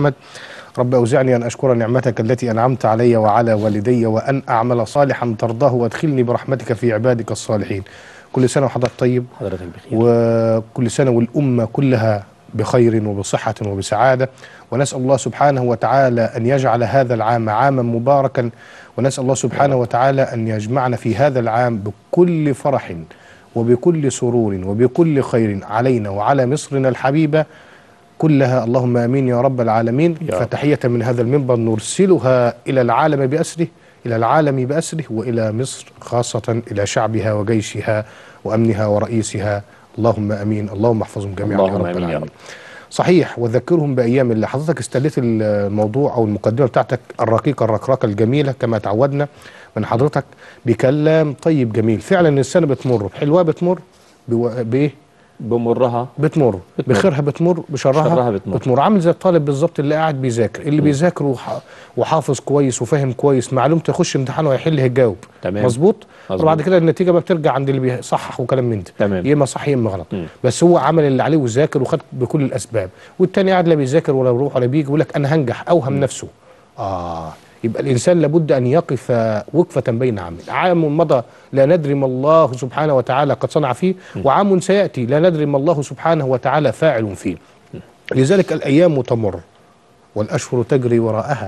محمد رب أوزعني أن أشكر نعمتك التي أنعمت علي وعلى والدي وأن أعمل صالحا ترضاه وادخلني برحمتك في عبادك الصالحين كل سنة وحضرتك طيب حضرتك بخير وكل سنة والأمة كلها بخير وبصحة وبسعادة ونسأل الله سبحانه وتعالى أن يجعل هذا العام عاما مباركا ونسأل الله سبحانه وتعالى أن يجمعنا في هذا العام بكل فرح وبكل سرور وبكل خير علينا وعلى مصرنا الحبيبة كلها اللهم امين يا رب العالمين يا رب. فتحيه من هذا المنبر نرسلها الى العالم باسره الى العالم باسره والى مصر خاصه الى شعبها وجيشها وامنها ورئيسها اللهم امين اللهم احفظهم جميعا يا اللهم رب آمين يا العالمين رب. صحيح وذكرهم بايام الله حضرتك استليت الموضوع او المقدمه بتاعتك الرقيقه الركراكه الجميله كما تعودنا من حضرتك بكلام طيب جميل فعلا السنه بتمر بحلوها بتمر بو- بايه بمرها بتمر بتمر. بخيرها بتمر بشرها شرها بتمر. بتمر عامل زي الطالب بالظبط اللي قاعد بيذاكر اللي بيذاكر وح... وحافظ كويس وفاهم كويس معلومته يخش امتحان وهيحل هيجاوب تمام. مظبوط مظبوط. وبعد كده النتيجه بقى بترجع عند اللي بيصحح وكلام من ده تمام. يا اما صح يا اما غلط مم. بس هو عمل اللي عليه وذاكر وخد بكل الاسباب والتاني قاعد لا بيذاكر ولا بيروح ولا بيجي يقول لك انا هنجح اوهم نفسه اه يبقى الانسان لابد ان يقف وقفه بين عامين عام مضى لا ندري ما الله سبحانه وتعالى قد صنع فيه وعام سياتي لا ندري ما الله سبحانه وتعالى فاعل فيه لذلك الايام تمر والاشهر تجري وراءها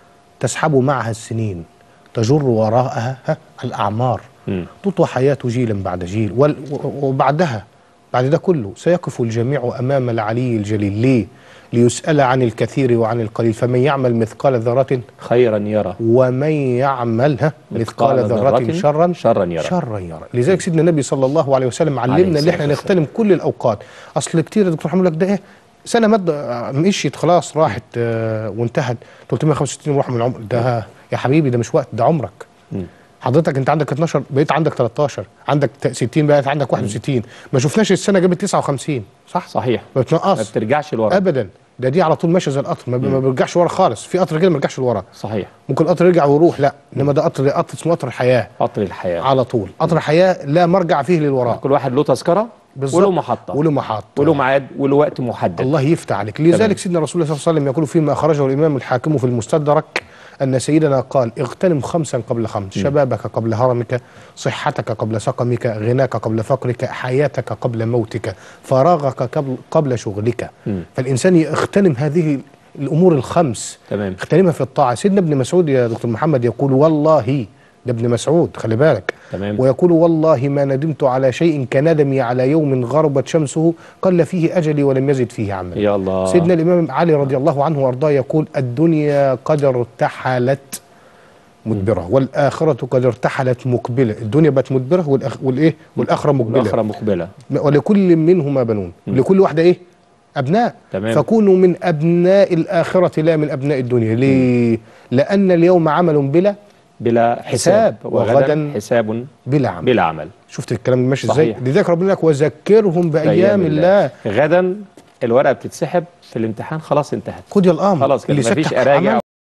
تسحب معها السنين تجر وراءها ها الاعمار مم. تطوى حياه جيل بعد جيل وال- و- وبعدها بعد ده كله سيقف الجميع امام العلي الجليل ليه؟ ليسال عن الكثير وعن القليل فمن يعمل مثقال ذره خيرا يرى ومن يعمل ها مثقال ذرة شرا شرا يرى. شرا يرى لذلك سيدنا النبي صلى الله عليه وسلم عليه علمنا ان الصلاة احنا والسلام. نغتنم كل الاوقات اصل كتير يا دكتور محمد لك ده ايه سنه مد مشيت خلاص راحت آه، وانتهت 365 روح من العمر ده يا حبيبي ده مش وقت ده عمرك مم. حضرتك انت عندك 12 بقيت عندك 13 عندك 60 بقيت عندك 61 ما شفناش السنه جابت 59 صح صحيح ما ما بتنقص بترجعش لورا ابدا ده دي على طول ماشيه زي القطر ما, ما بيرجعش ورا خالص في قطر كده ما بيرجعش لورا صحيح ممكن القطر يرجع ويروح لا انما ده قطر قطر اسمه قطر الحياه قطر الحياه على طول قطر حياه لا مرجع فيه للوراء كل واحد له تذكره بالظبط. وله محطه وله محطه وله ميعاد وله وقت محدد الله يفتح عليك لذلك تمام. سيدنا رسول الله صلى الله عليه وسلم يقول فيما اخرجه الامام الحاكم في المستدرك ان سيدنا قال اغتنم خمسا قبل خمس شبابك قبل هرمك صحتك قبل سقمك غناك قبل فقرك حياتك قبل موتك فراغك قبل قبل شغلك مم. فالانسان يغتنم هذه الامور الخمس تمام اغتنمها في الطاعه سيدنا ابن مسعود يا دكتور محمد يقول والله ده ابن مسعود خلي بالك تمام. ويقول والله ما ندمت على شيء كندمي على يوم غربت شمسه قل فيه اجلي ولم يزد فيه عملي يا الله سيدنا الامام علي رضي الله عنه وارضاه يقول الدنيا قد ارتحلت مدبره والاخره قد ارتحلت مقبله الدنيا بقت مدبره والأخ والايه والاخره مقبله والاخره مقبله ولكل منهما بنون لكل واحده ايه ابناء تمام. فكونوا من ابناء الاخره لا من ابناء الدنيا ليه لان اليوم عمل بلا بلا حساب حساب، وغدا وغداً حساب بلا عمل بلا عمل شفت الكلام ماشي ازاي صحيح. لذلك ربنا لك وذكرهم بايام الله غدا الورقه بتتسحب في الامتحان خلاص انتهت خد يا الامر خلاص كده اللي مفيش سكت اراجع عمل